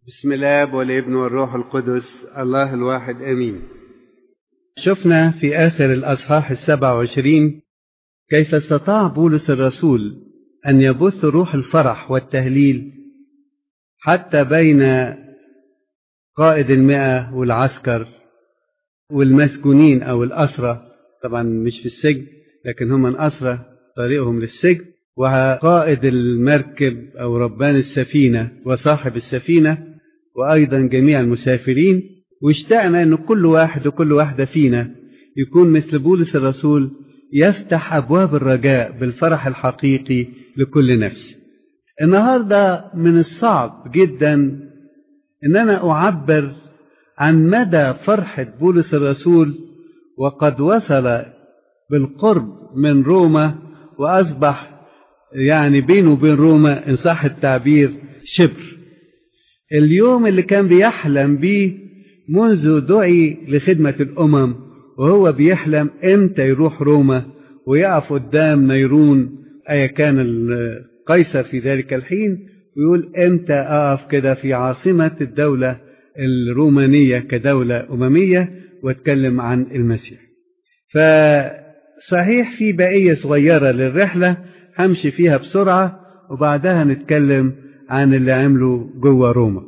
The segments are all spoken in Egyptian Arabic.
بسم الله والابن والروح القدس الله الواحد امين شفنا في اخر الاصحاح السبع وعشرين كيف استطاع بولس الرسول ان يبث روح الفرح والتهليل حتى بين قائد المئة والعسكر والمسجونين أو الأسرة طبعا مش في السجن لكن هم الأسرة طريقهم للسجن وقائد المركب أو ربان السفينة وصاحب السفينة وأيضا جميع المسافرين واشتقنا أن كل واحد وكل واحدة فينا يكون مثل بولس الرسول يفتح أبواب الرجاء بالفرح الحقيقي لكل نفس النهاردة من الصعب جدا أن أنا أعبر عن مدى فرحة بولس الرسول وقد وصل بالقرب من روما وأصبح يعني بينه وبين روما إن صح التعبير شبر اليوم اللي كان بيحلم بيه منذ دعي لخدمة الأمم وهو بيحلم إمتى يروح روما ويقف قدام نيرون أيا كان القيصر في ذلك الحين ويقول إمتى أقف كده في عاصمة الدولة الرومانية كدولة أممية واتكلم عن المسيح فصحيح في بقية صغيرة للرحلة همشي فيها بسرعة وبعدها نتكلم عن اللي عمله جوه روما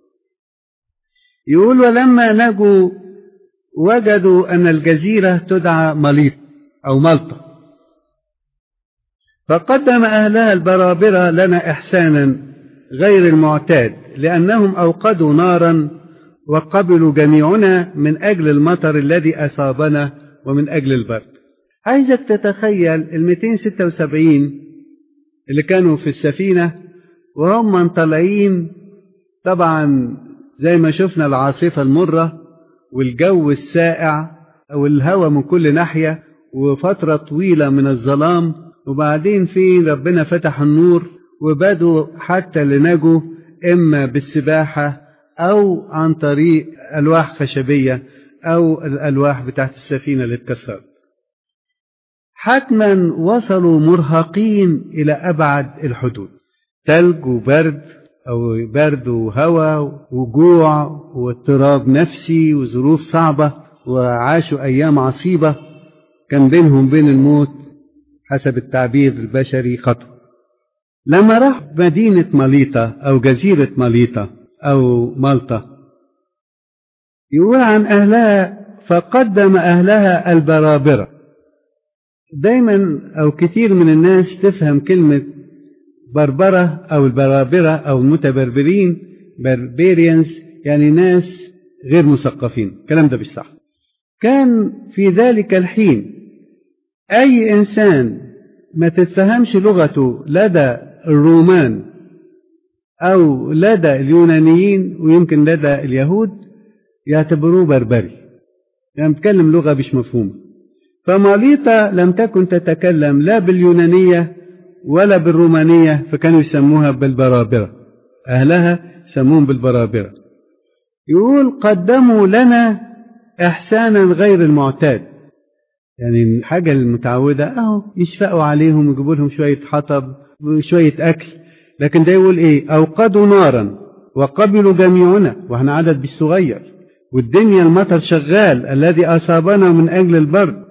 يقول ولما نجوا وجدوا أن الجزيرة تدعى مليط أو ملطة فقدم أهلها البرابرة لنا إحسانا غير المعتاد لأنهم أوقدوا نارا وقبلوا جميعنا من أجل المطر الذي أصابنا ومن أجل البرد عايزك تتخيل ال 276 اللي كانوا في السفينة وهم طالعين طبعا زي ما شفنا العاصفة المرة والجو السائع والهواء من كل ناحية وفترة طويلة من الظلام وبعدين في ربنا فتح النور وبدوا حتى اللي نجوا إما بالسباحة أو عن طريق ألواح خشبية أو الألواح بتاعت السفينة اللي اتكسرت حتما وصلوا مرهقين إلى أبعد الحدود تلج وبرد أو برد وهواء وجوع واضطراب نفسي وظروف صعبة وعاشوا أيام عصيبة كان بينهم بين الموت حسب التعبير البشري خطوة لما راح مدينة مليطة أو جزيرة مليطة أو مالطة يقول عن أهلها فقدم أهلها البرابرة دايما أو كتير من الناس تفهم كلمة بربرة أو البرابرة أو المتبربرين بربيريانز يعني ناس غير مثقفين الكلام ده مش صح كان في ذلك الحين أي إنسان ما تتفهمش لغته لدى الرومان أو لدى اليونانيين ويمكن لدى اليهود يعتبروه بربري يعني بيتكلم لغة مش مفهومة فماليطة لم تكن تتكلم لا باليونانية ولا بالرومانية فكانوا يسموها بالبرابرة أهلها يسموهم بالبرابرة يقول قدموا لنا إحسانا غير المعتاد يعني الحاجة المتعودة أهو يشفقوا عليهم ويجيبوا لهم شوية حطب وشوية أكل لكن ده يقول إيه أوقدوا نارا وقبلوا جميعنا وإحنا عدد بالصغير والدنيا المطر شغال الذي أصابنا من أجل البرد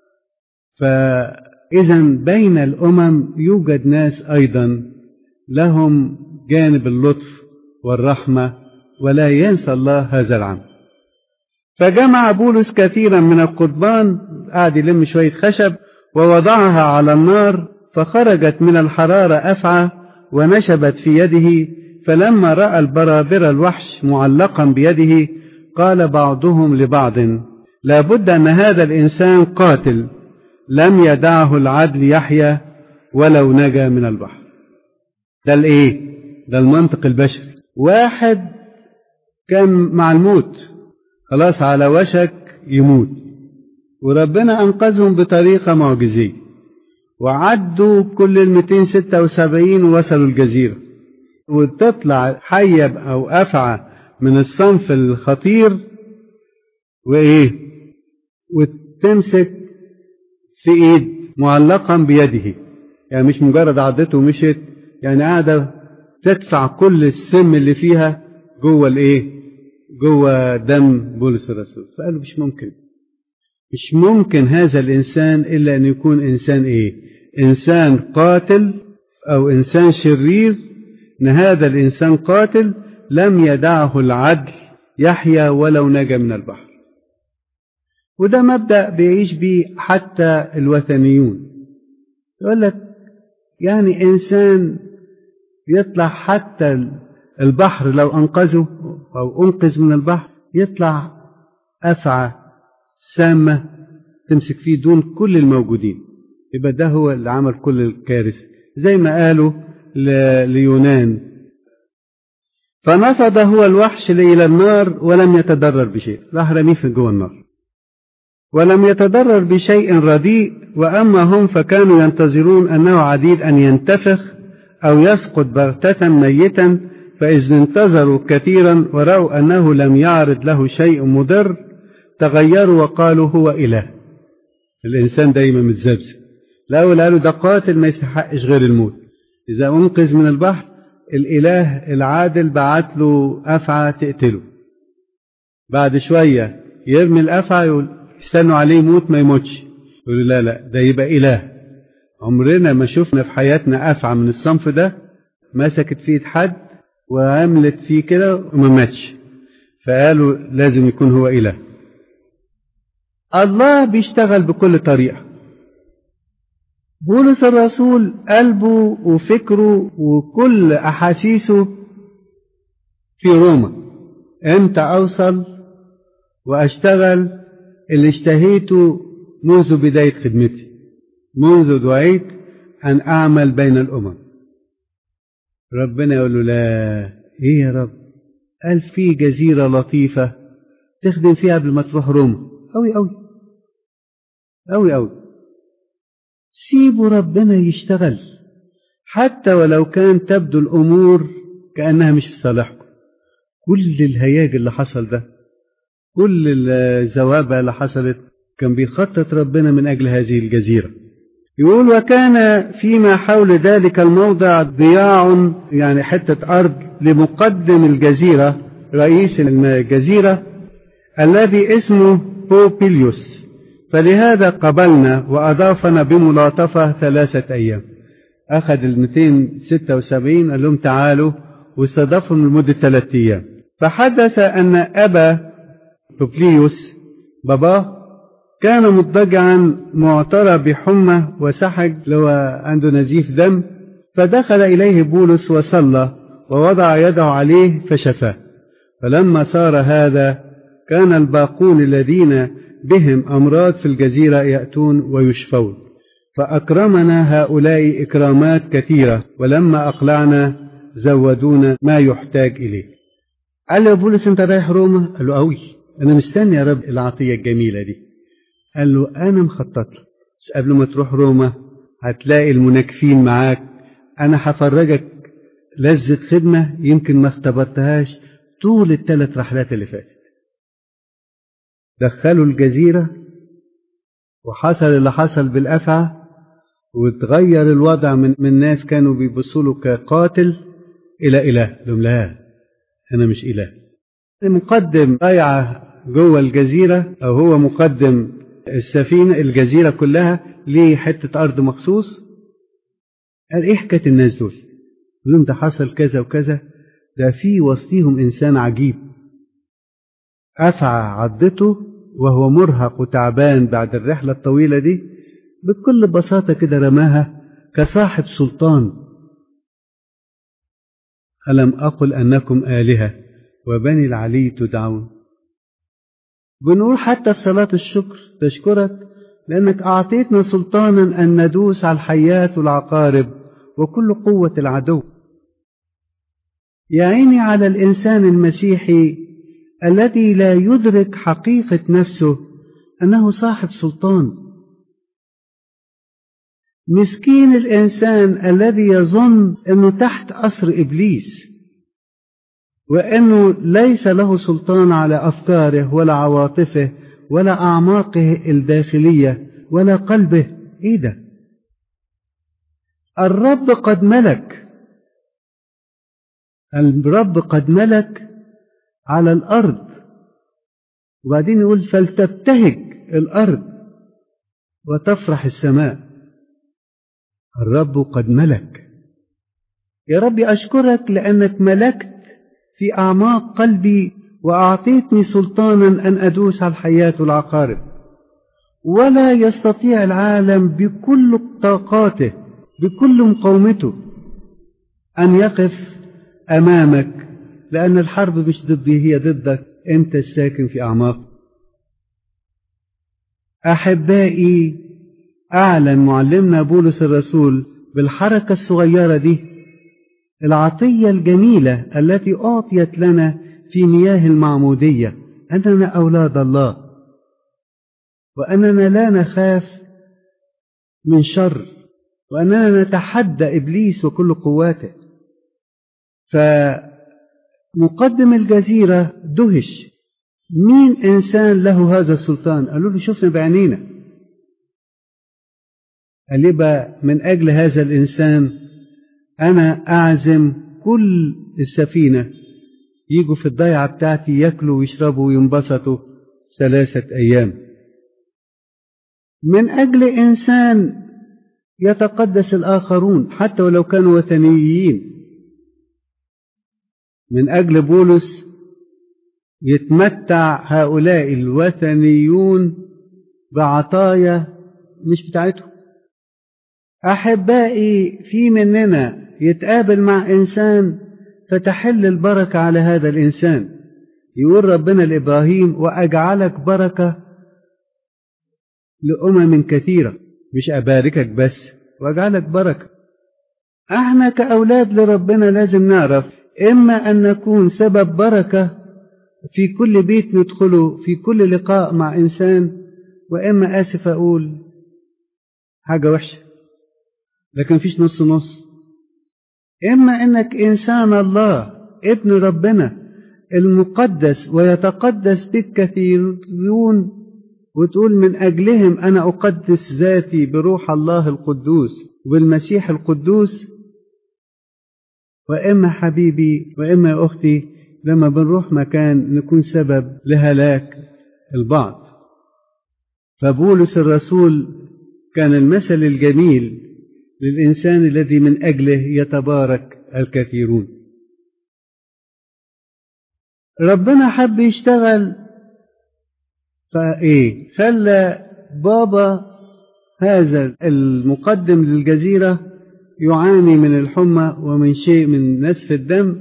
فإذا بين الأمم يوجد ناس أيضا لهم جانب اللطف والرحمة ولا ينسى الله هذا العمل فجمع بولس كثيرا من القضبان قعد يلم شوية خشب ووضعها على النار فخرجت من الحرارة أفعى ونشبت في يده فلما رأى البرابر الوحش معلقا بيده قال بعضهم لبعض لابد أن هذا الإنسان قاتل لم يدعه العدل يحيى ولو نجا من البحر ده الايه ده المنطق البشري واحد كان مع الموت خلاص على وشك يموت وربنا أنقذهم بطريقة معجزية وعدوا كل ال 276 ووصلوا الجزيرة وتطلع حية أو أفعى من الصنف الخطير وإيه وتمسك في إيد معلقا بيده يعني مش مجرد عضته ومشيت يعني قاعدة تدفع كل السم اللي فيها جوه الايه جوه دم بولس الرسول فقالوا مش ممكن مش ممكن هذا الانسان الا ان يكون انسان ايه انسان قاتل او انسان شرير ان هذا الانسان قاتل لم يدعه العدل يحيا ولو نجا من البحر وده مبدا بيعيش بيه حتى الوثنيون يقول لك يعني انسان يطلع حتى البحر لو انقذه او انقذ من البحر يطلع افعى سامه تمسك فيه دون كل الموجودين يبقى ده هو اللي عمل كل الكارثه زي ما قالوا ليونان فنفض هو الوحش إلى النار ولم يتضرر بشيء راح رميه في جوه النار ولم يتضرر بشيء رديء وأما هم فكانوا ينتظرون أنه عديد أن ينتفخ أو يسقط بغتة ميتا فإذ انتظروا كثيرا ورأوا أنه لم يعرض له شيء مضر تغيروا وقالوا هو إله الإنسان دايما متذبذب الأول قالوا ده قاتل ما يستحقش غير الموت إذا أنقذ من البحر الإله العادل بعت له أفعى تقتله بعد شوية يرمي الأفعى يقول يستنوا عليه يموت ما يموتش يقولوا لا لا ده يبقى إله عمرنا ما شفنا في حياتنا أفعى من الصنف ده مسكت في ايد حد وعملت فيه كده وما ماتش فقالوا لازم يكون هو إله الله بيشتغل بكل طريقة بولس الرسول قلبه وفكره وكل أحاسيسه في روما امتى أوصل وأشتغل اللي اشتهيته منذ بداية خدمتي منذ دعيت أن أعمل بين الأمم ربنا يقول له لا إيه يا رب قال في جزيرة لطيفة تخدم فيها قبل ما تروح روما أوي أوي أوي أوي سيبوا ربنا يشتغل حتى ولو كان تبدو الأمور كأنها مش في صالحكم كل الهياج اللي حصل ده كل الزوابع اللي حصلت كان بيخطط ربنا من أجل هذه الجزيرة يقول وكان فيما حول ذلك الموضع ضياع يعني حتة أرض لمقدم الجزيرة رئيس الجزيرة الذي اسمه بوبيليوس فلهذا قبلنا وأضافنا بملاطفة ثلاثة أيام أخذ ال 276 قال لهم تعالوا واستضافهم لمدة ثلاثة أيام فحدث أن أبا بوبليوس باباه كان مضطجعا معترى بحمى وسحج لو عنده نزيف دم فدخل إليه بولس وصلى ووضع يده عليه فشفاه فلما صار هذا كان الباقون الذين بهم أمراض في الجزيرة يأتون ويشفون فأكرمنا هؤلاء إكرامات كثيرة ولما أقلعنا زودونا ما يحتاج إليه قال له بولس أنت رايح روما؟ قال له أوي أنا مستني يا رب العطية الجميلة دي قال له أنا مخطط له بس قبل ما تروح روما هتلاقي المناكفين معاك أنا هفرجك لذة خدمة يمكن ما اختبرتهاش طول الثلاث رحلات اللي فاتت دخلوا الجزيرة وحصل اللي حصل بالأفعى وتغير الوضع من, من ناس كانوا بيبصوا له كقاتل إلى إله لهم لا أنا مش إله مقدم ضيعة جوه الجزيرة أو هو مقدم السفينة الجزيرة كلها ليه حتة أرض مخصوص قال إيه حكاية الناس دول لهم ده حصل كذا وكذا ده في وسطيهم إنسان عجيب أفعى عضته وهو مرهق وتعبان بعد الرحلة الطويلة دي بكل بساطة كده رماها كصاحب سلطان ألم أقل أنكم آلهة وبني العلي تدعون بنقول حتى في صلاة الشكر تشكرك لأنك أعطيتنا سلطانا أن ندوس على الحيات والعقارب وكل قوة العدو يا عيني على الإنسان المسيحي الذي لا يدرك حقيقة نفسه أنه صاحب سلطان مسكين الإنسان الذي يظن أنه تحت أسر إبليس وأنه ليس له سلطان على أفكاره ولا عواطفه ولا أعماقه الداخلية ولا قلبه إيه ده الرب قد ملك الرب قد ملك على الأرض وبعدين يقول فلتبتهج الأرض وتفرح السماء الرب قد ملك يا رب أشكرك لأنك ملكت في أعماق قلبي وأعطيتني سلطانا أن أدوس على الحياة والعقارب ولا يستطيع العالم بكل طاقاته بكل مقاومته أن يقف أمامك لأن الحرب مش ضدي هي ضدك أنت الساكن في أعماق أحبائي أعلن معلمنا بولس الرسول بالحركة الصغيرة دي العطية الجميلة التي أعطيت لنا في مياه المعمودية أننا أولاد الله وأننا لا نخاف من شر وأننا نتحدى إبليس وكل قواته فمقدم الجزيرة دهش مين إنسان له هذا السلطان قالوا له شفنا بعينينا قال يبقى من أجل هذا الإنسان أنا أعزم كل السفينة يجوا في الضيعة بتاعتي ياكلوا ويشربوا وينبسطوا ثلاثة أيام من أجل إنسان يتقدس الآخرون حتى ولو كانوا وثنيين من أجل بولس يتمتع هؤلاء الوثنيون بعطايا مش بتاعتهم أحبائي في مننا يتقابل مع إنسان فتحل البركة على هذا الإنسان يقول ربنا لإبراهيم وأجعلك بركة لأمم كثيرة مش أباركك بس وأجعلك بركة احنا كأولاد لربنا لازم نعرف إما أن نكون سبب بركة في كل بيت ندخله في كل لقاء مع إنسان وإما آسف أقول حاجة وحشة لكن مفيش نص نص إما إنك إنسان الله ابن ربنا المقدس ويتقدس بك كثيرون وتقول من أجلهم أنا أقدس ذاتي بروح الله القدوس وبالمسيح القدوس وإما حبيبي وإما يا أختي لما بنروح مكان نكون سبب لهلاك البعض فبولس الرسول كان المثل الجميل للإنسان الذي من أجله يتبارك الكثيرون ربنا حب يشتغل فإيه خلى بابا هذا المقدم للجزيرة يعاني من الحمى ومن شيء من نسف الدم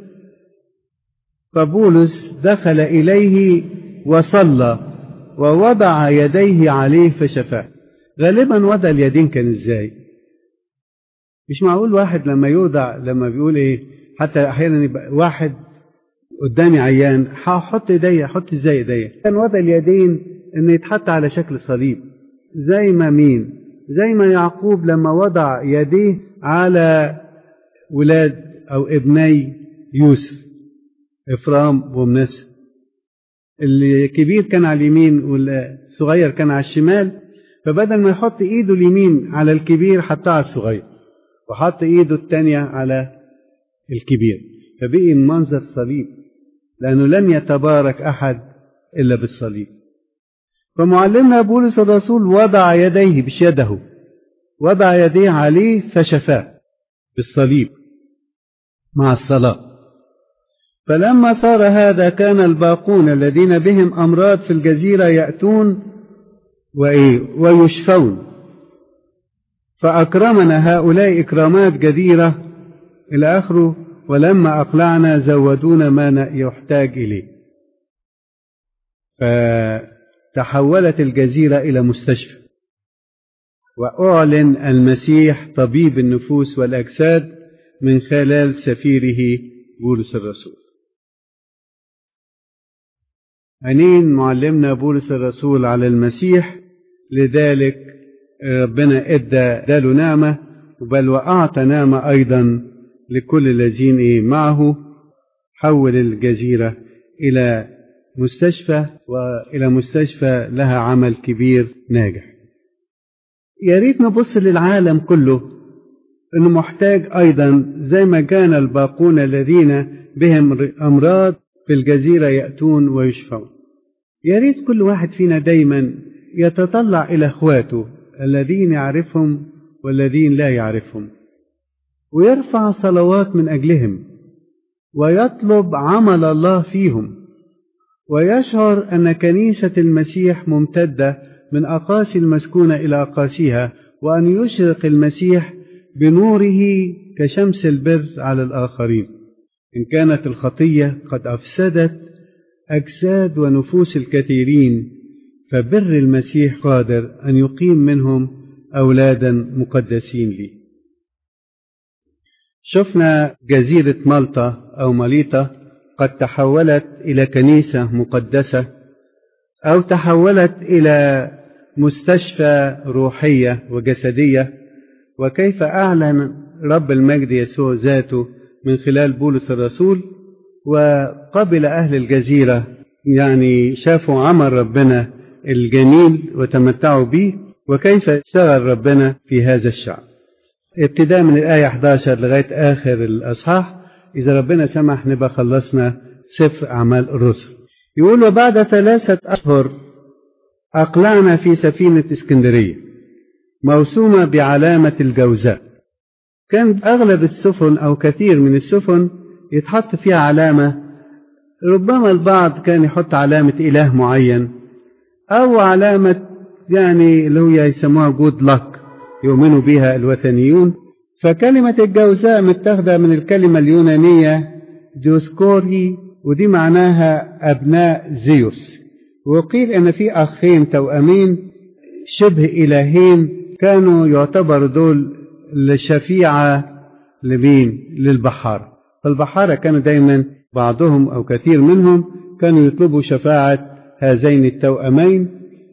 فبولس دخل إليه وصلى ووضع يديه عليه فشفاه غالبا وضع اليدين كان ازاي مش معقول واحد لما يوضع لما بيقول ايه حتى احيانا يبقى واحد قدامي عيان هحط ايديا احط ازاي ايديا كان وضع اليدين ان يتحط على شكل صليب زي ما مين زي ما يعقوب لما وضع يديه على ولاد او ابني يوسف افرام ومنسى الكبير كان على اليمين والصغير كان على الشمال فبدل ما يحط ايده اليمين على الكبير حطها على الصغير وحط ايده التانية على الكبير فبقي المنظر صليب لأنه لن يتبارك أحد إلا بالصليب فمعلمنا بولس الرسول وضع يديه مش يده وضع يديه عليه فشفاه بالصليب مع الصلاة فلما صار هذا كان الباقون الذين بهم أمراض في الجزيرة يأتون وإيه ويشفون فأكرمنا هؤلاء إكرامات جديرة إلى آخره ولما أقلعنا زودونا ما يحتاج إليه فتحولت الجزيرة إلى مستشفى وأعلن المسيح طبيب النفوس والأجساد من خلال سفيره بولس الرسول عينين معلمنا بولس الرسول على المسيح لذلك ربنا ادى اداله نعمه بل واعطى نعمه ايضا لكل الذين معه حول الجزيره الى مستشفى والى مستشفى لها عمل كبير ناجح يا ريت نبص للعالم كله انه محتاج ايضا زي ما كان الباقون الذين بهم امراض في الجزيرة يأتون ويشفون يا ريت كل واحد فينا دايما يتطلع إلى إخواته الذين يعرفهم والذين لا يعرفهم ويرفع صلوات من أجلهم ويطلب عمل الله فيهم ويشعر أن كنيسة المسيح ممتدة من أقاصي المسكونة إلى أقاصيها وأن يشرق المسيح بنوره كشمس البر على الآخرين إن كانت الخطية قد أفسدت أجساد ونفوس الكثيرين فبر المسيح قادر أن يقيم منهم أولادا مقدسين لي شفنا جزيرة مالطا أو ماليطا قد تحولت إلى كنيسة مقدسة أو تحولت إلى مستشفى روحية وجسدية وكيف أعلن رب المجد يسوع ذاته من خلال بولس الرسول وقبل أهل الجزيرة يعني شافوا عمل ربنا الجميل وتمتعوا به وكيف اشتغل ربنا في هذا الشعب ابتداء من الآية 11 لغاية آخر الأصحاح إذا ربنا سمح نبقى خلصنا سفر أعمال الرسل يقول وبعد ثلاثة أشهر أقلعنا في سفينة اسكندرية موسومة بعلامة الجوزاء كان أغلب السفن أو كثير من السفن يتحط فيها علامة ربما البعض كان يحط علامة إله معين أو علامة يعني اللي هي يسموها جود لك يؤمنوا بها الوثنيون فكلمة الجوزاء متاخدة من الكلمة اليونانية ديوسكوري ودي معناها أبناء زيوس وقيل أن في أخين توأمين شبه إلهين كانوا يعتبر دول الشفيعة لمين للبحارة فالبحارة كانوا دايما بعضهم أو كثير منهم كانوا يطلبوا شفاعة هذين التوأمين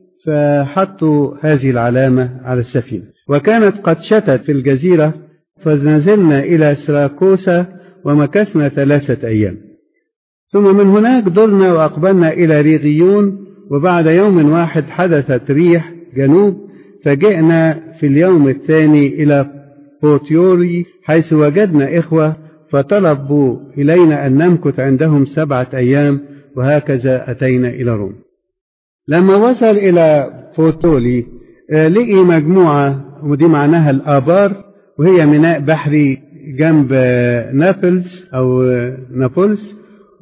فحطوا هذه العلامة على السفينة وكانت قد شتت في الجزيرة فنزلنا إلى سراكوسا ومكثنا ثلاثة أيام ثم من هناك درنا وأقبلنا إلى ريغيون وبعد يوم واحد حدثت ريح جنوب فجئنا في اليوم الثاني إلى بوتيوري حيث وجدنا إخوة فطلبوا إلينا أن نمكث عندهم سبعة أيام وهكذا أتينا إلى روما لما وصل إلى فوتولي لقي مجموعة ودي معناها الآبار وهي ميناء بحري جنب نابلز أو نابلس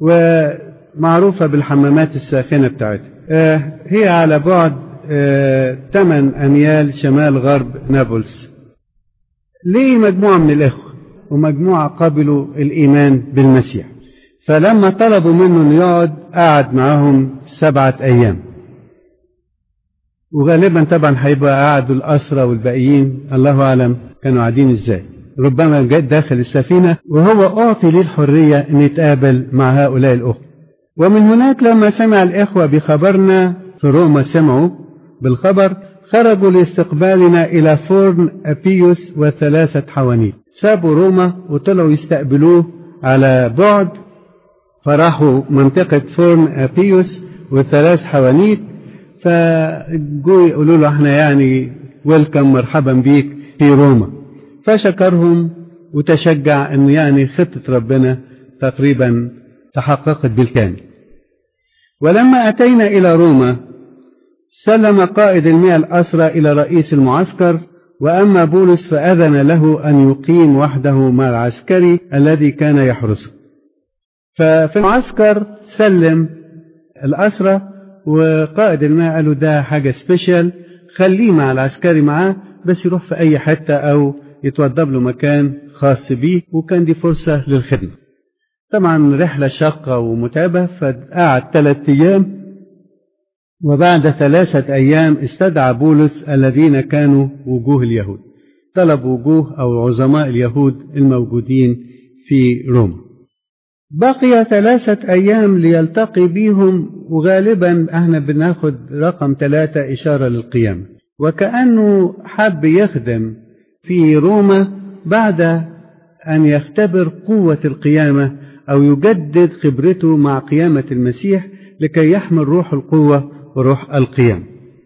ومعروفة بالحمامات الساخنة بتاعتها هي على بعد 8 أميال شمال غرب نابلس ليه مجموعة من الإخوة ومجموعة قبلوا الإيمان بالمسيح فلما طلبوا منه انه يقعد قعد معاهم سبعة أيام وغالبا طبعا هيبقى قعدوا الأسرى والباقيين الله أعلم كانوا قاعدين إزاي ربما جاء داخل السفينة وهو أعطي ليه الحرية أن يتقابل مع هؤلاء الأخوة ومن هناك لما سمع الإخوة بخبرنا في روما سمعوا بالخبر خرجوا لاستقبالنا إلى فرن أبيوس وثلاثة حوانيت سابوا روما وطلعوا يستقبلوه على بعد فراحوا منطقة فرن أبيوس وثلاث حوانيت فجوا يقولوا له احنا يعني ويلكم مرحبا بيك في روما فشكرهم وتشجع ان يعني خطة ربنا تقريبا تحققت بالكامل ولما أتينا إلى روما سلم قائد المئة الأسرى إلى رئيس المعسكر وأما بولس فأذن له أن يقيم وحده مع العسكري الذي كان يحرسه ففي المعسكر سلم الأسرى وقائد الماء قال له ده حاجة سبيشال خليه مع العسكري معاه بس يروح في أي حتة أو يتوضب له مكان خاص بيه وكان دي فرصة للخدمة طبعا رحلة شاقة ومتعبة فقعد ثلاثة أيام وبعد ثلاثة أيام استدعى بولس الذين كانوا وجوه اليهود طلب وجوه أو عظماء اليهود الموجودين في روما بقي ثلاثة أيام ليلتقي بهم وغالبا احنا بناخد رقم ثلاثة إشارة للقيامة وكأنه حب يخدم في روما بعد أن يختبر قوة القيامة أو يجدد خبرته مع قيامة المسيح لكي يحمل روح القوة وروح القيام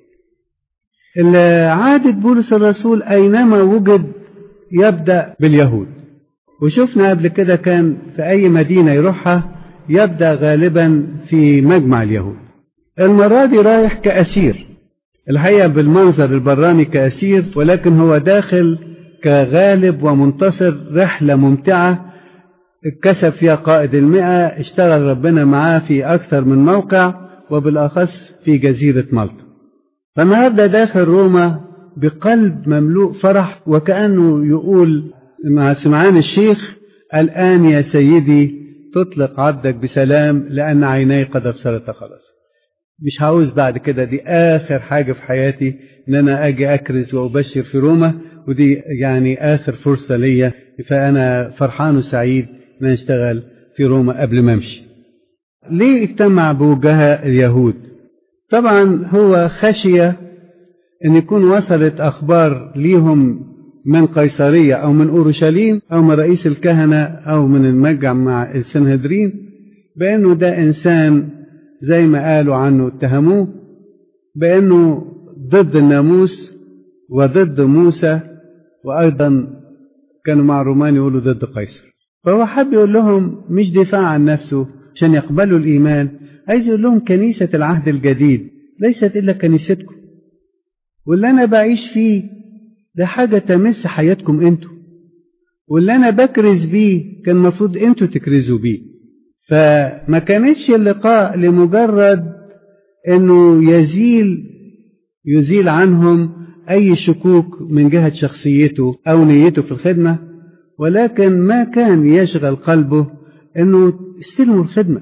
عادة بولس الرسول أينما وجد يبدأ باليهود وشفنا قبل كده كان في أي مدينة يروحها يبدأ غالبا في مجمع اليهود المرة دي رايح كأسير الحقيقة بالمنظر البراني كأسير ولكن هو داخل كغالب ومنتصر رحلة ممتعة كسب فيها قائد المئة اشتغل ربنا معاه في أكثر من موقع وبالأخص في جزيرة مالطا فالنهاردة داخل روما بقلب مملوء فرح وكأنه يقول مع سمعان الشيخ الآن يا سيدي تطلق عبدك بسلام لأن عيني قد أبصرت خلاص مش عاوز بعد كده دي آخر حاجة في حياتي إن أنا أجي أكرز وأبشر في روما ودي يعني آخر فرصة ليا فأنا فرحان وسعيد إن أنا أشتغل في روما قبل ما أمشي. ليه اجتمع بوجهاء اليهود؟ طبعا هو خشية إن يكون وصلت أخبار ليهم من قيصرية أو من أورشليم أو من رئيس الكهنة أو من المجمع السنهدرين بأنه ده إنسان زي ما قالوا عنه اتهموه بأنه ضد الناموس وضد موسى وأيضا كانوا مع الرومان يقولوا ضد قيصر فهو حب يقول لهم مش دفاع عن نفسه عشان يقبلوا الإيمان عايز يقول لهم كنيسة العهد الجديد ليست إلا كنيستكم واللي أنا بعيش فيه ده حاجة تمس حياتكم أنتوا واللي أنا بكرز بيه كان المفروض أنتوا تكرزوا بيه فما كانتش اللقاء لمجرد أنه يزيل يزيل عنهم أي شكوك من جهة شخصيته أو نيته في الخدمة ولكن ما كان يشغل قلبه أنه استلموا الخدمة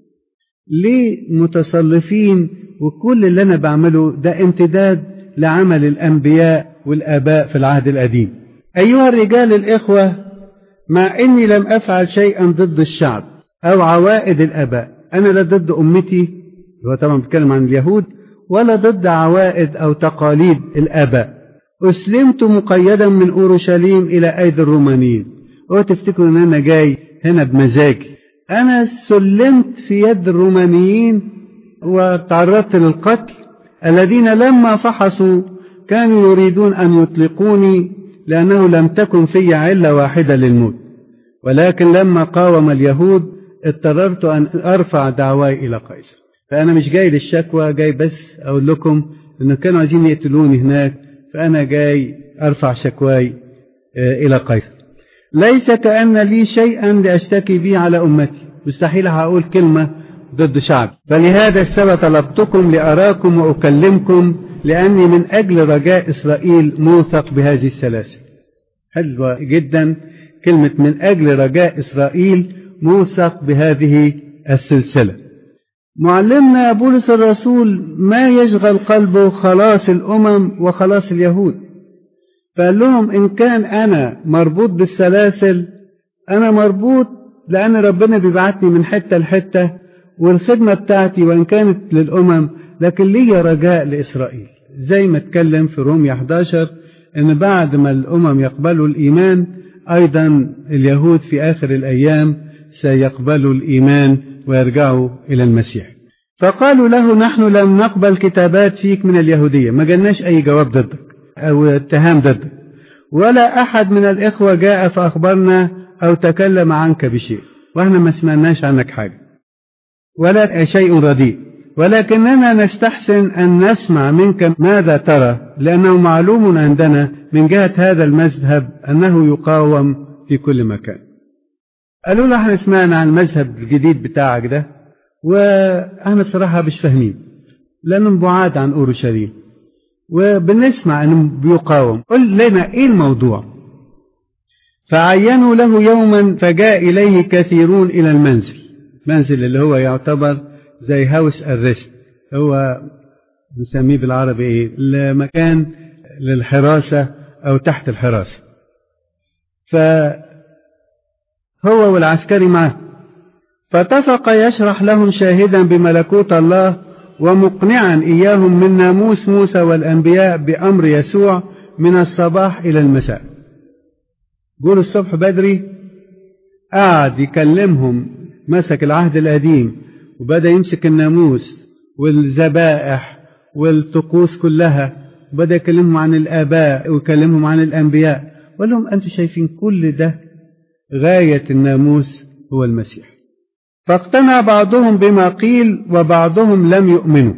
ليه متصلفين وكل اللي أنا بعمله ده امتداد لعمل الأنبياء والآباء في العهد القديم أيها الرجال الإخوة مع أني لم أفعل شيئا ضد الشعب أو عوائد الآباء أنا لا ضد أمتي هو طبعا بيتكلم عن اليهود ولا ضد عوائد أو تقاليد الآباء أسلمت مقيدا من أورشليم إلى أيدي الرومانيين وتفتكروا أن أنا جاي هنا بمزاجي أنا سلمت في يد الرومانيين وتعرضت للقتل الذين لما فحصوا كانوا يريدون أن يطلقوني لأنه لم تكن في علة واحدة للموت ولكن لما قاوم اليهود اضطررت أن أرفع دعواي إلى قيصر فأنا مش جاي للشكوى جاي بس أقول لكم إن كانوا عايزين يقتلوني هناك فأنا جاي أرفع شكواي إلى قيصر ليس كأن لي شيئا لأشتكي به على أمتي مستحيل هقول كلمة ضد شعب فلهذا السبب طلبتكم لأراكم وأكلمكم لأني من أجل رجاء إسرائيل موثق بهذه السلاسل حلوة جدا كلمة من أجل رجاء إسرائيل موثق بهذه السلسلة معلمنا بولس الرسول ما يشغل قلبه خلاص الأمم وخلاص اليهود فقال لهم إن كان أنا مربوط بالسلاسل أنا مربوط لأن ربنا بيبعتني من حتة لحتة والخدمة بتاعتي وإن كانت للأمم لكن لي رجاء لإسرائيل زي ما اتكلم في رومية 11 إن بعد ما الأمم يقبلوا الإيمان أيضا اليهود في آخر الأيام سيقبلوا الإيمان ويرجعوا إلى المسيح فقالوا له نحن لم نقبل كتابات فيك من اليهودية ما جالناش أي جواب ضدك أو اتهام ضدك ولا أحد من الإخوة جاء فأخبرنا أو تكلم عنك بشيء وإحنا ما سمعناش عنك حاجة ولا شيء رديء ولكننا نستحسن أن نسمع منك ماذا ترى لأنه معلوم عندنا من جهة هذا المذهب أنه يقاوم في كل مكان قالوا له احنا سمعنا عن المذهب الجديد بتاعك ده واحنا بصراحة مش فاهمين لأنهم بعاد عن أورشليم وبنسمع أنه بيقاوم قل لنا إيه الموضوع فعينوا له يوما فجاء إليه كثيرون إلى المنزل منزل اللي هو يعتبر زي هاوس الريست هو نسميه بالعربي ايه المكان للحراسة او تحت الحراسة فهو والعسكري معه فاتفق يشرح لهم شاهدا بملكوت الله ومقنعا اياهم من ناموس موسى والانبياء بامر يسوع من الصباح الى المساء قول الصبح بدري قعد يكلمهم مسك العهد القديم وبدأ يمسك الناموس والذبائح والطقوس كلها وبدأ يكلمهم عن الآباء ويكلمهم عن الأنبياء وقال لهم أنتم شايفين كل ده غاية الناموس هو المسيح فاقتنع بعضهم بما قيل وبعضهم لم يؤمنوا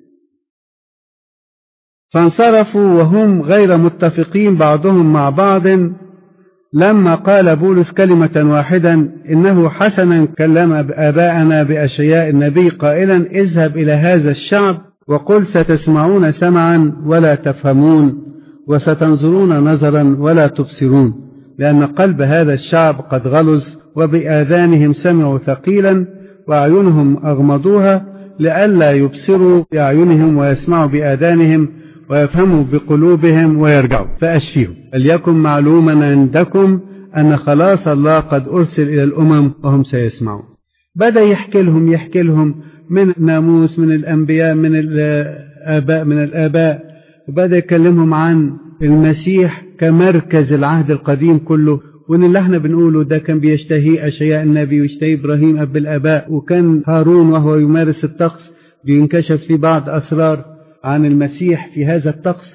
فانصرفوا وهم غير متفقين بعضهم مع بعض لما قال بولس كلمة واحدا إنه حسنا كلم آباءنا بأشياء النبي قائلا اذهب إلى هذا الشعب وقل ستسمعون سمعا ولا تفهمون وستنظرون نظرا ولا تبصرون لأن قلب هذا الشعب قد غلظ وبآذانهم سمعوا ثقيلا وأعينهم أغمضوها لئلا يبصروا بأعينهم ويسمعوا بآذانهم ويفهموا بقلوبهم ويرجعوا فأشفيهم فليكن معلوما عندكم أن خلاص الله قد أرسل إلى الأمم وهم سيسمعون بدأ يحكي لهم يحكي لهم من ناموس من الأنبياء من الآباء من الآباء وبدأ يكلمهم عن المسيح كمركز العهد القديم كله وان اللي احنا بنقوله ده كان بيشتهي اشياء النبي ويشتهي ابراهيم اب الاباء وكان هارون وهو يمارس الطقس بينكشف في بعض اسرار عن المسيح في هذا الطقس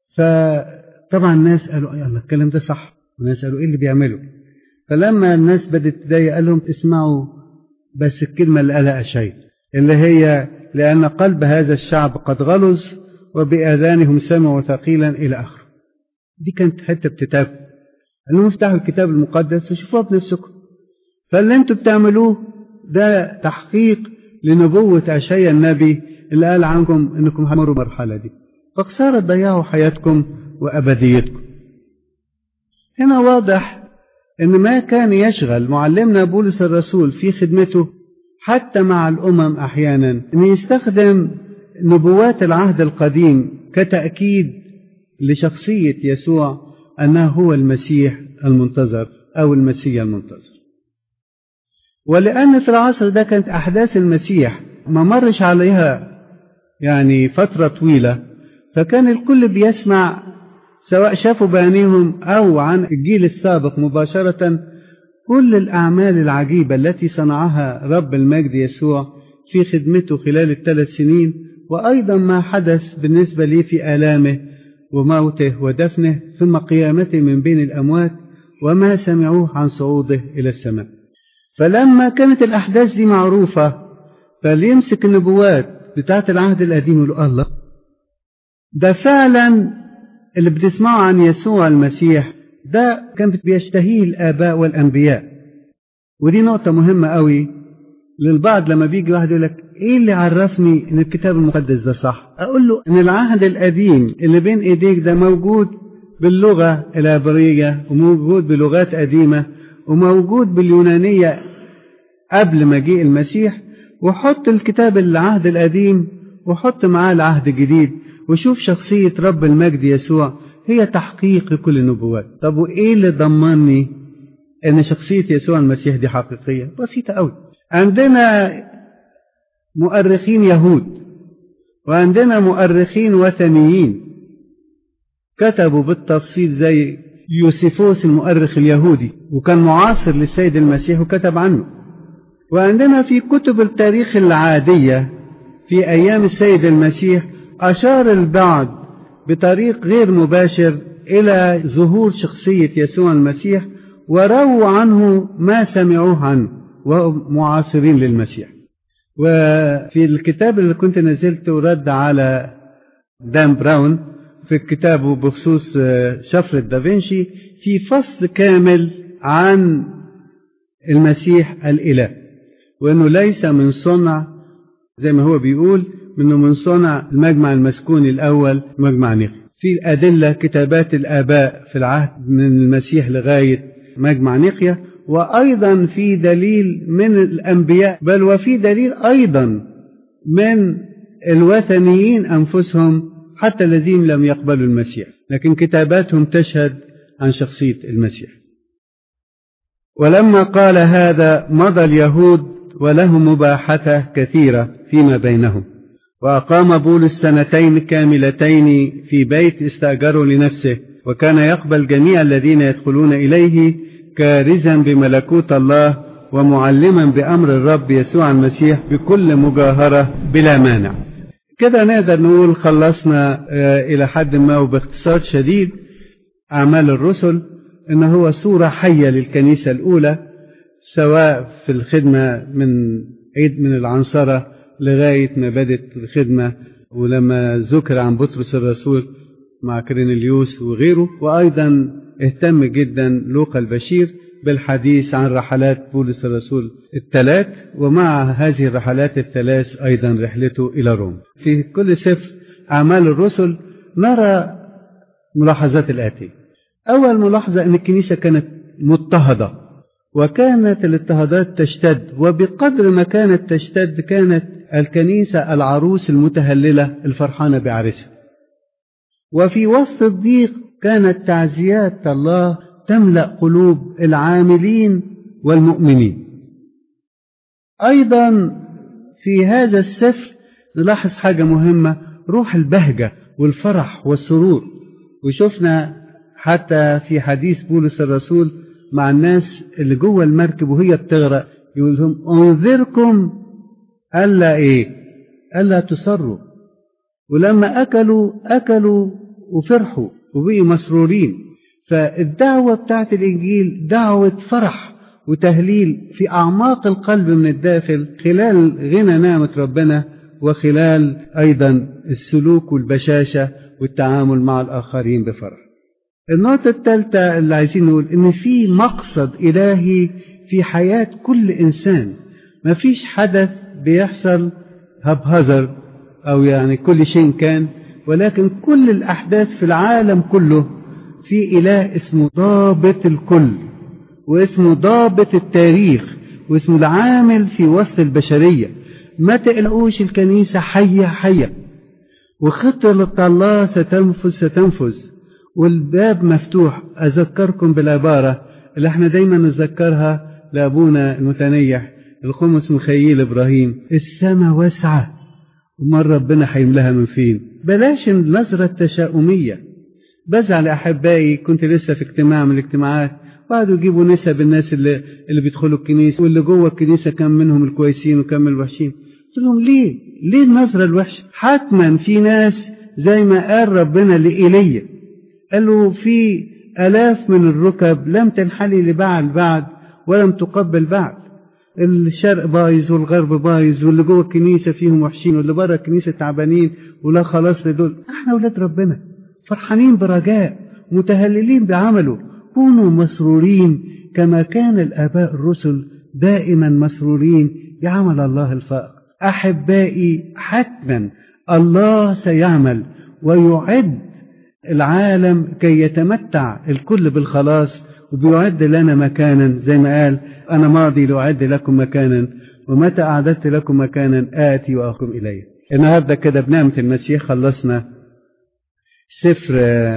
فطبعا الناس قالوا يلا الكلام ده صح والناس قالوا ايه اللي بيعمله فلما الناس بدات تضايق قال لهم اسمعوا بس الكلمه اللي قالها شيء اللي هي لان قلب هذا الشعب قد غلظ وباذانهم سمعوا ثقيلا الى اخره دي كانت حته بتتاكل انهم افتحوا الكتاب المقدس وشوفوها بنفسكم فاللي انتوا بتعملوه ده تحقيق لنبوة أشعيا النبي اللي قال عنكم انكم همروا المرحلة دي فخسارة تضيعوا حياتكم وأبديتكم هنا واضح ان ما كان يشغل معلمنا بولس الرسول في خدمته حتى مع الأمم أحيانا أن يستخدم نبوات العهد القديم كتأكيد لشخصية يسوع أنه هو المسيح المنتظر أو المسيح المنتظر ولأن في العصر ده كانت أحداث المسيح ما مرش عليها يعني فترة طويلة فكان الكل بيسمع سواء شافوا بعينيهم أو عن الجيل السابق مباشرة كل الأعمال العجيبة التي صنعها رب المجد يسوع في خدمته خلال الثلاث سنين وأيضا ما حدث بالنسبة لي في آلامه وموته ودفنه ثم قيامته من بين الأموات وما سمعوه عن صعوده إلى السماء فلما كانت الأحداث دي معروفة فليمسك النبوات بتاعت العهد القديم يقول الله ده فعلا اللي بتسمعه عن يسوع المسيح ده كان بيشتهيه الآباء والأنبياء ودي نقطة مهمة قوي للبعض لما بيجي واحد يقول لك ايه اللي عرفني ان الكتاب المقدس ده صح اقول له ان العهد القديم اللي بين ايديك ده موجود باللغة العبرية وموجود بلغات قديمة وموجود باليونانية قبل مجيء المسيح وحط الكتاب العهد القديم وحط معاه العهد الجديد وشوف شخصية رب المجد يسوع هي تحقيق لكل النبوات طب وإيه اللي ضمني أن شخصية يسوع المسيح دي حقيقية بسيطة أوي عندنا مؤرخين يهود وعندنا مؤرخين وثنيين كتبوا بالتفصيل زي يوسيفوس المؤرخ اليهودي وكان معاصر للسيد المسيح وكتب عنه وعندنا في كتب التاريخ العادية في أيام السيد المسيح أشار البعض بطريق غير مباشر إلى ظهور شخصية يسوع المسيح ورووا عنه ما سمعوه عنه وهم معاصرين للمسيح وفي الكتاب اللي كنت نزلته رد على دان براون في كتابه بخصوص شفرة دافنشي في فصل كامل عن المسيح الإله وأنه ليس من صنع زي ما هو بيقول منه من صنع المجمع المسكوني الأول مجمع نيقيا في أدلة كتابات الآباء في العهد من المسيح لغاية مجمع نيقيا وأيضا في دليل من الأنبياء بل وفي دليل أيضا من الوثنيين أنفسهم حتى الذين لم يقبلوا المسيح لكن كتاباتهم تشهد عن شخصية المسيح ولما قال هذا مضى اليهود ولهم مباحثة كثيرة فيما بينهم وأقام بولس سنتين كاملتين في بيت استأجره لنفسه وكان يقبل جميع الذين يدخلون إليه كارزا بملكوت الله ومعلما بأمر الرب يسوع المسيح بكل مجاهرة بلا مانع كده نقدر نقول خلصنا إلى حد ما وباختصار شديد أعمال الرسل إن هو صورة حية للكنيسة الأولى سواء في الخدمة من عيد من العنصرة لغاية ما بدت الخدمة ولما ذكر عن بطرس الرسول مع كرينيليوس وغيره وأيضا اهتم جدا لوقا البشير بالحديث عن رحلات بولس الرسول الثلاث ومع هذه الرحلات الثلاث أيضا رحلته إلى روما في كل سفر أعمال الرسل نرى ملاحظات الآتية أول ملاحظة أن الكنيسة كانت مضطهدة وكانت الاضطهادات تشتد وبقدر ما كانت تشتد كانت الكنيسة العروس المتهللة الفرحانة بعرسها وفي وسط الضيق كانت تعزيات الله تملا قلوب العاملين والمؤمنين ايضا في هذا السفر نلاحظ حاجه مهمه روح البهجه والفرح والسرور وشفنا حتى في حديث بولس الرسول مع الناس اللي جوه المركب وهي بتغرق يقول لهم انذركم الا ايه الا تصروا ولما اكلوا اكلوا وفرحوا وبقوا مسرورين فالدعوة بتاعت الإنجيل دعوة فرح وتهليل في أعماق القلب من الداخل خلال غنى نعمة ربنا وخلال أيضا السلوك والبشاشة والتعامل مع الآخرين بفرح النقطة الثالثة اللي عايزين نقول إن في مقصد إلهي في حياة كل إنسان مفيش حدث بيحصل هبهزر أو يعني كل شيء كان ولكن كل الأحداث في العالم كله في إله اسمه ضابط الكل واسمه ضابط التاريخ واسمه العامل في وسط البشرية ما تقلقوش الكنيسة حية حية وخطة الله ستنفذ ستنفذ والباب مفتوح أذكركم بالعبارة اللي احنا دايما نذكرها لأبونا المتنيح الخمس مخيل إبراهيم السماء واسعة ومر ربنا هيملاها من فين بلاش النظرة التشاؤمية بزعل أحبائي كنت لسه في اجتماع من الاجتماعات وقعدوا يجيبوا نسب الناس اللي اللي بيدخلوا الكنيسة واللي جوه الكنيسة كم منهم الكويسين وكم الوحشين قلت لهم ليه؟ ليه النظرة الوحشة؟ حتما في ناس زي ما قال ربنا لإيليا قال له في آلاف من الركب لم تنحلي لبعل بعد ولم تقبل بعد الشرق بايظ والغرب بايظ واللي جوه الكنيسة فيهم وحشين واللي بره الكنيسة تعبانين ولا خلاص لدول احنا أولاد ربنا فرحانين برجاء متهللين بعمله كونوا مسرورين كما كان الآباء الرسل دائما مسرورين بعمل الله الفائق أحبائي حتما الله سيعمل ويعد العالم كي يتمتع الكل بالخلاص وبيعد لنا مكانا زي ما قال أنا ماضي لأعد لكم مكانا ومتى أعددت لكم مكانا آتي وأقوم إليه النهاردة كده بنعمة المسيح خلصنا سفر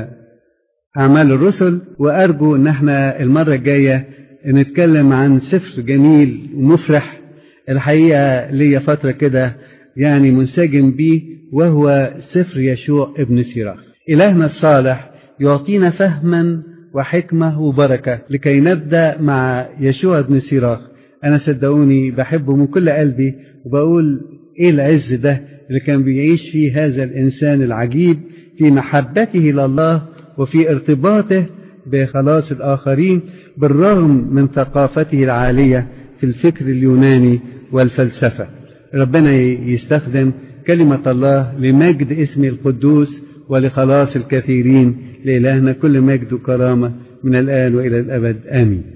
أعمال الرسل وأرجو إن احنا المرة الجاية نتكلم عن سفر جميل ومفرح الحقيقة ليا فترة كده يعني منسجم بيه وهو سفر يشوع ابن سيراخ إلهنا الصالح يعطينا فهما وحكمة وبركة لكي نبدأ مع يشوع ابن سيراخ أنا صدقوني بحبه من كل قلبي وبقول إيه العز ده اللي كان بيعيش فيه هذا الإنسان العجيب في محبته لله وفي ارتباطه بخلاص الآخرين بالرغم من ثقافته العالية في الفكر اليوناني والفلسفة ربنا يستخدم كلمة الله لمجد اسمه القدوس ولخلاص الكثيرين لإلهنا كل مجد وكرامة من الآن وإلى الأبد آمين